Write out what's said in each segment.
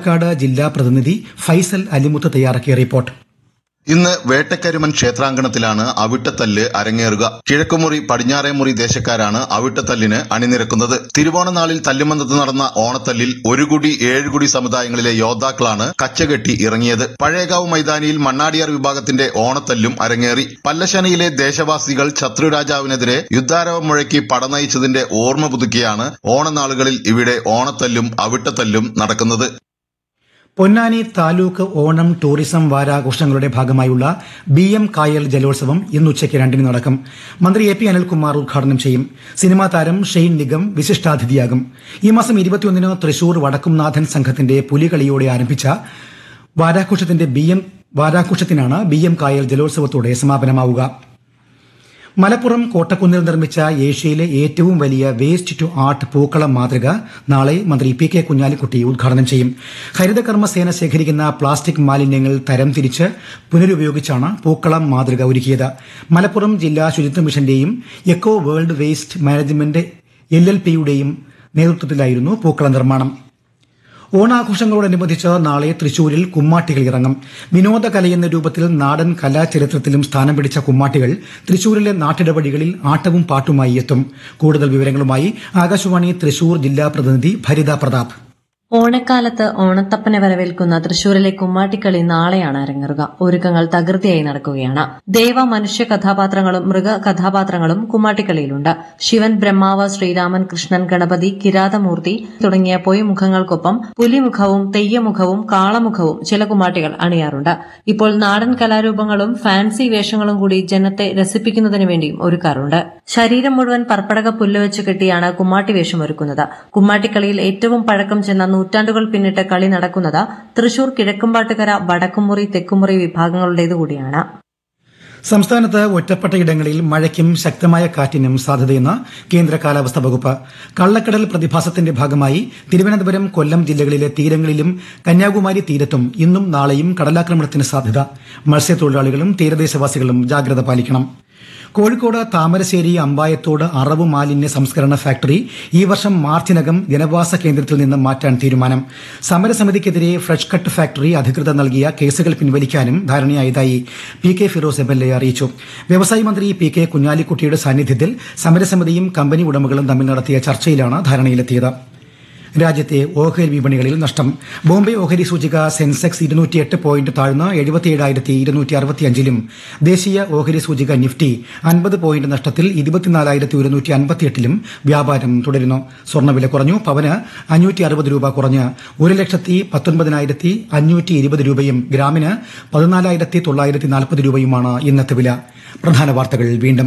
പാലക്കാട് ജില്ലാ പ്രതിനിധി ഫൈസൽ അലിമുത്ത് തയ്യാറാക്കിയ റിപ്പോർട്ട് ഇന്ന് വേട്ടക്കരുമൻ ക്ഷേത്രാങ്കണത്തിലാണ് അവിട്ടത്തല്ല് അരങ്ങേറുക കിഴക്കുമുറി പടിഞ്ഞാറേമുറി ദേശക്കാരാണ് അവിട്ടത്തല്ലിന് അണിനിരക്കുന്നത് തിരുവോണനാളിൽ തല്ലുമന്തത്ത് നടന്ന ഓണത്തല്ലിൽ ഒരു കുടി ഏഴ് കുടി സമുദായങ്ങളിലെ യോദ്ധാക്കളാണ് കച്ചകെട്ടി ഇറങ്ങിയത് പഴയകാവ് മൈതാനിയിൽ മണ്ണാടിയാർ വിഭാഗത്തിന്റെ ഓണത്തല്ലും അരങ്ങേറി പല്ലശനയിലെ ദേശവാസികൾ ശത്രുരാജാവിനെതിരെ യുദ്ധാരവം മുഴക്കി പടനയിച്ചതിന്റെ ഓർമ്മ പുതുക്കിയാണ് ഓണനാളുകളിൽ ഇവിടെ ഓണത്തല്ലും അവിട്ടത്തല്ലും നടക്കുന്നത് പൊന്നാനി താലൂക്ക് ഓണം ടൂറിസം വാരാഘോഷങ്ങളുടെ ഭാഗമായുള്ള ബി എം കായൽ ജലോത്സവം ഇന്ന് ഉച്ചയ്ക്ക് രണ്ടിന് നടക്കും മന്ത്രി എ പി അനിൽകുമാർ ഉദ്ഘാടനം ചെയ്യും സിനിമാ താരം ഷെയ്ൻ നിഗം വിശിഷ്ടാതിഥിയാകും ഈ മാസം ഇരുപത്തിയൊന്നിന് തൃശൂർ വടക്കുംനാഥൻ സംഘത്തിന്റെ പുലികളിയോടെ ആരംഭിച്ച വാരാഘോഷത്തിന്റെ ബി എം വാരാഘോഷത്തിനാണ് ബി എം കായൽ ജലോത്സവത്തോടെ സമാപനമാവുക മലപ്പുറം കോട്ടക്കുന്നിൽ നിർമ്മിച്ച ഏഷ്യയിലെ ഏറ്റവും വലിയ വേസ്റ്റ് ടു ആർട്ട് പൂക്കളം മാതൃക നാളെ മന്ത്രി പി കെ കുഞ്ഞാലിക്കുട്ടി ഉദ്ഘാടനം ചെയ്യും ഹരിതകർമ്മസേന ശേഖരിക്കുന്ന പ്ലാസ്റ്റിക് മാലിന്യങ്ങൾ തരംതിരിച്ച് പുനരുപയോഗിച്ചാണ് പൂക്കളം മാതൃക ഒരുക്കിയത് മലപ്പുറം ജില്ലാ ശുചിത്വ മിഷന്റെയും eco world waste management L L പിയുടെയും നേതൃത്വത്തിലായിരുന്നു പൂക്കള നിർമ്മാണം ഓണാഘോഷങ്ങളോടനുബന്ധിച്ച് നാളെ തൃശൂരിൽ കുമ്മാട്ടികൾ ഇറങ്ങും വിനോദകലയെന്ന രൂപത്തിൽ നാടൻ കലാചരിത്രത്തിലും സ്ഥാനം പിടിച്ച കുമ്മാട്ടികൾ തൃശൂരിലെ നാട്ടിടവഴികളിൽ ആട്ടവും പാട്ടുമായി എത്തും കൂടുതൽ വിവരങ്ങളുമായി ആകാശവാണി തൃശൂർ ജില്ലാ പ്രതിനിധി ഭരിത പ്രതാപ് ഓണക്കാലത്ത് ഓണത്തപ്പനെ വരവേൽക്കുന്ന തൃശൂരിലെ കുമ്മാട്ടിക്കളി നാളെയാണ് അരങ്ങേറുക ഒരുക്കങ്ങൾ തകൃതിയായി നടക്കുകയാണ് ദേവ മനുഷ്യ കഥാപാത്രങ്ങളും മൃഗ കഥാപാത്രങ്ങളും കുമ്മാട്ടിക്കളിയിലുണ്ട് ശിവൻ ബ്രഹ്മാവ് ശ്രീരാമൻ കൃഷ്ണൻ ഗണപതി കിരാതമൂർത്തി തുടങ്ങിയ പൊയ്മുഖങ്ങൾക്കൊപ്പം പുലിമുഖവും തെയ്യമുഖവും കാളമുഖവും ചില കുമ്മാട്ടികൾ അണിയാറുണ്ട് ഇപ്പോൾ നാടൻ കലാരൂപങ്ങളും ഫാൻസി വേഷങ്ങളും കൂടി ജനത്തെ രസിപ്പിക്കുന്നതിനു വേണ്ടിയും ഒരുക്കാറുണ്ട് ശരീരം മുഴുവൻ പർപ്പടക പുല്ല് വെച്ച് കെട്ടിയാണ് കുമ്മാട്ടി വേഷം ഒരുക്കുന്നത് കുമ്മാട്ടിക്കളിയിൽ ഏറ്റവും പഴക്കം ചെന്ന നൂറ്റാണ്ടുകൾ പിന്നിട്ട് കളി നടക്കുന്നത് തൃശൂർ കിഴക്കുംപാട്ടുകര വടക്കുമുറി തെക്കുമുറി വിഭാഗങ്ങളുടേതുകൂടിയാണ് സംസ്ഥാനത്ത് ഒറ്റപ്പെട്ട ഇടങ്ങളിൽ മഴയ്ക്കും ശക്തമായ കാറ്റിനും സാധ്യതയെന്ന് കേന്ദ്ര കാലാവസ്ഥാ വകുപ്പ് കള്ളക്കടൽ പ്രതിഭാസത്തിന്റെ ഭാഗമായി തിരുവനന്തപുരം കൊല്ലം ജില്ലകളിലെ തീരങ്ങളിലും കന്യാകുമാരി തീരത്തും ഇന്നും നാളെയും കടലാക്രമണത്തിന് സാധ്യത മത്സ്യത്തൊഴിലാളികളും തീരദേശവാസികളും ജാഗ്രത പാലിക്കണം കോഴിക്കോട് താമരശ്ശേരി അമ്പായത്തോട് അറവ് മാലിന്യ സംസ്കരണ ഫാക്ടറി ഈ വർഷം മാർച്ചിനകം ജനവാസ കേന്ദ്രത്തിൽ നിന്ന് മാറ്റാൻ തീരുമാനം സമരസമിതിക്കെതിരെ ഫ്രഷ് കട്ട് ഫാക്ടറി അധികൃതർ നൽകിയ കേസുകൾ പിൻവലിക്കാനും ധാരണയായതായി P K Firoz M L A അറിയിച്ചു വ്യവസായ മന്ത്രി പി കെ കുഞ്ഞാലിക്കുട്ടിയുടെ സാന്നിധ്യത്തിൽ സമരസമിതിയും കമ്പനി ഉടമകളും തമ്മിൽ നടത്തിയ ചർച്ചയിലാണ് ധാരണയിലെത്തിയത് രാജ്യത്തെ ഓഹരി വിപണികളിൽ നഷ്ടം ബോംബെ ഓഹരി സൂചിക സെൻസെക്സ് ഇരുന്നൂറ്റിയെട്ട് പോയിന്റ് താഴ്ന്ന് എഴുപത്തിയേഴായിരത്തി ഇരുന്നൂറ്റി അറുപത്തിയഞ്ചിലും ദേശീയ ഓഹരി സൂചിക നിഫ്റ്റി അൻപത് പോയിന്റ് നഷ്ടത്തിൽ ഇരുപത്തിനാലായിരത്തി ഒരുന്നൂറ്റി അൻപത്തിയെട്ടിലും വ്യാപാരം തുടരുന്നു സ്വർണ്ണവില കുറഞ്ഞു പവന് അഞ്ഞൂറ്റി അറുപത് രൂപ കുറഞ്ഞ് ഒരു ലക്ഷത്തി പത്തൊൻപതിനായിരത്തി അഞ്ഞൂറ്റി ഇരുപത് രൂപയും ഗ്രാമിന് പതിനാലായിരത്തി തൊള്ളായിരത്തി നാൽപ്പത് രൂപയുമാണ് ഇന്നത്തെ വില പ്രധാന വാർത്തകൾ വീണ്ടും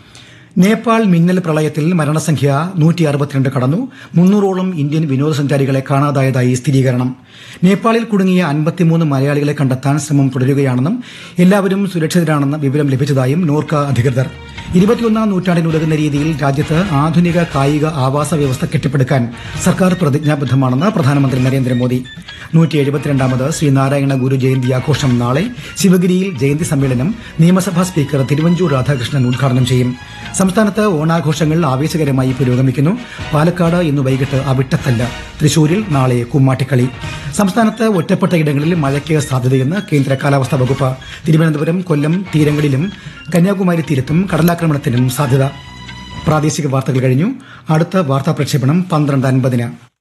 നേപ്പാൾ മിന്നൽ പ്രളയത്തിൽ മരണസംഖ്യ നൂറ്റി അറുപത്തിരണ്ട് കടന്നു മുന്നൂറോളം ഇന്ത്യൻ വിനോദസഞ്ചാരികളെ കാണാതായതായി സ്ഥിരീകരണം നേപ്പാളിൽ കുടുങ്ങിയ അൻപത്തിമൂന്ന് മലയാളികളെ കണ്ടെത്താൻ ശ്രമം തുടരുകയാണെന്നും എല്ലാവരും സുരക്ഷിതരാണെന്ന വിവരം ലഭിച്ചതായും നോർക്ക അധികൃതർ ഇരുപത്തിയൊന്നാം നൂറ്റാണ്ടിനുതകുന്ന രീതിയിൽ രാജ്യത്ത് ആധുനിക കായിക ആവാസ വ്യവസ്ഥ കെട്ടിപ്പടുക്കാൻ സർക്കാർ പ്രതിജ്ഞാബദ്ധമാണെന്ന് പ്രധാനമന്ത്രി നരേന്ദ്രമോദി നൂറ്റി എഴുപത്തിരണ്ടാമത് ശ്രീനാരായണ ഗുരു ജയന്തി ആഘോഷം നാളെ ശിവഗിരിയിൽ ജയന്തി സമ്മേളനം നിയമസഭാ സ്പീക്കർ തിരുവഞ്ചൂർ രാധാകൃഷ്ണൻ ഉദ്ഘാടനം ചെയ്യും സംസ്ഥാനത്ത് ഓണാഘോഷങ്ങൾ ആവേശകരമായി പുരോഗമിക്കുന്നു പാലക്കാട് ഇന്ന് വൈകിട്ട് അവിട്ടത്തല്ല തൃശൂരിൽ നാളെ കുമ്മാട്ടിക്കളി സംസ്ഥാനത്ത് ഒറ്റപ്പെട്ട ഇടങ്ങളിൽ മഴയ്ക്ക് സാധ്യതയെന്ന് കേന്ദ്ര കാലാവസ്ഥാ വകുപ്പ് തിരുവനന്തപുരം കൊല്ലം തീരങ്ങളിലും കന്യാകുമാരി തീരത്തും കടലാക്രമണത്തിനും സാധ്യത പ്രാദേശിക വാർത്തകൾ കഴിഞ്ഞു അടുത്ത വാർത്താ പ്രക്ഷേപണം പന്ത്രണ്ട് അൻപതിന്